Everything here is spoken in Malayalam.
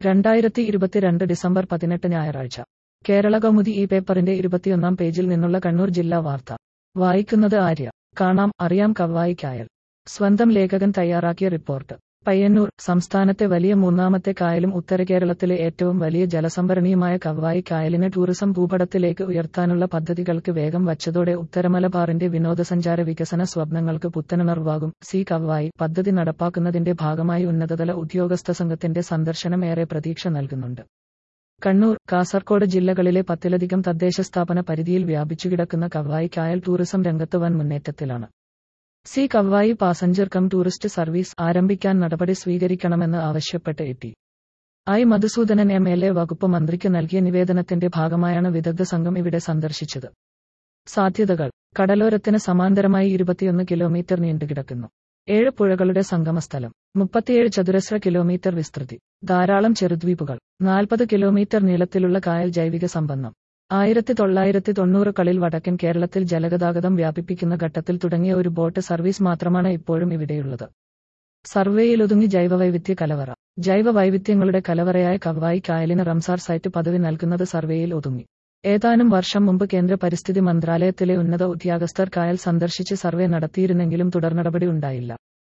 രണ്ടായിരത്തി ഇരുപത്തിരണ്ട് ഡിസംബർ പതിനെട്ട് ഞായറാഴ്ച കേരള കൗമുദി ഈ പേപ്പറിന്റെ ഇരുപത്തിയൊന്നാം പേജിൽ നിന്നുള്ള കണ്ണൂർ ജില്ലാ വാർത്ത വായിക്കുന്നത് ആര്യ കാണാം അറിയാം കവ്വായി കായൽ സ്വന്തം ലേഖകൻ തയ്യാറാക്കിയ റിപ്പോർട്ട് പയ്യന്നൂർ സംസ്ഥാനത്തെ വലിയ മൂന്നാമത്തെ കായലും ഉത്തര കേരളത്തിലെ ഏറ്റവും വലിയ ജലസംഭരണിയുമായ കവ്വായി കായലിനെ ടൂറിസം ഭൂപടത്തിലേക്ക് ഉയർത്താനുള്ള പദ്ധതികൾക്ക് വേഗം വച്ചതോടെ ഉത്തരമലബാറിന്റെ വിനോദസഞ്ചാര വികസന സ്വപ്നങ്ങൾക്ക് പുത്തനുണർവാകും സി കവ്വായി പദ്ധതി നടപ്പാക്കുന്നതിന്റെ ഭാഗമായി ഉന്നതതല ഉദ്യോഗസ്ഥ സംഘത്തിന്റെ സന്ദർശനം ഏറെ പ്രതീക്ഷ നൽകുന്നുണ്ട് കണ്ണൂർ കാസർകോട് ജില്ലകളിലെ പത്തിലധികം തദ്ദേശ സ്ഥാപന പരിധിയിൽ വ്യാപിച്ചുകിടക്കുന്ന കവ്വായി കായൽ ടൂറിസം രംഗത്ത് വൻ മുന്നേറ്റത്തിലാണ് സി Kavvayi passenger cum tourist service ആരംഭിക്കാൻ നടപടി സ്വീകരിക്കണമെന്ന് ആവശ്യപ്പെട്ട് എത്തി I Madhusoodanan M L A വകുപ്പ് മന്ത്രിക്ക് നൽകിയ നിവേദനത്തിന്റെ ഭാഗമായാണ് വിദഗ്ധ സംഘം ഇവിടെ സന്ദർശിച്ചത് സാധ്യതകൾ കടലോരത്തിന് സമാന്തരമായി ഇരുപത്തിയൊന്ന് കിലോമീറ്റർ നീണ്ടുകിടക്കുന്നു ഏഴ് പുഴകളുടെ സംഗമസ്ഥലം മുപ്പത്തിയേഴ് ചതുരശ്ര കിലോമീറ്റർ വിസ്തൃതി ധാരാളം ചെറുദ്വീപുകൾ നാൽപ്പത് കിലോമീറ്റർ നീളത്തിലുള്ള കായൽ ജൈവിക സമ്പന്നം ആയിരത്തി തൊള്ളായിരത്തി തൊണ്ണൂറുകളിൽ വടക്കൻ കേരളത്തിൽ ജലഗതാഗതം വ്യാപിപ്പിക്കുന്ന ഘട്ടത്തിൽ തുടങ്ങിയ ഒരു ബോട്ട് സർവീസ് മാത്രമാണ് ഇപ്പോഴും ഇവിടെയുള്ളത് സർവേയിലൊതുങ്ങി ജൈവവൈവിധ്യ കലവറ ജൈവ വൈവിധ്യങ്ങളുടെ കലവറയായ കവ്വായി കായലിന് റംസാർ സൈറ്റ് പദവി നൽകുന്നത് സർവേയിൽ ഒതുങ്ങി ഏതാനും വർഷം മുമ്പ് കേന്ദ്ര പരിസ്ഥിതി മന്ത്രാലയത്തിലെ ഉന്നത ഉദ്യോഗസ്ഥർ കായൽ സന്ദർശിച്ച് സർവേ നടത്തിയിരുന്നെങ്കിലും തുടർനടപടി ഉണ്ടായില്ല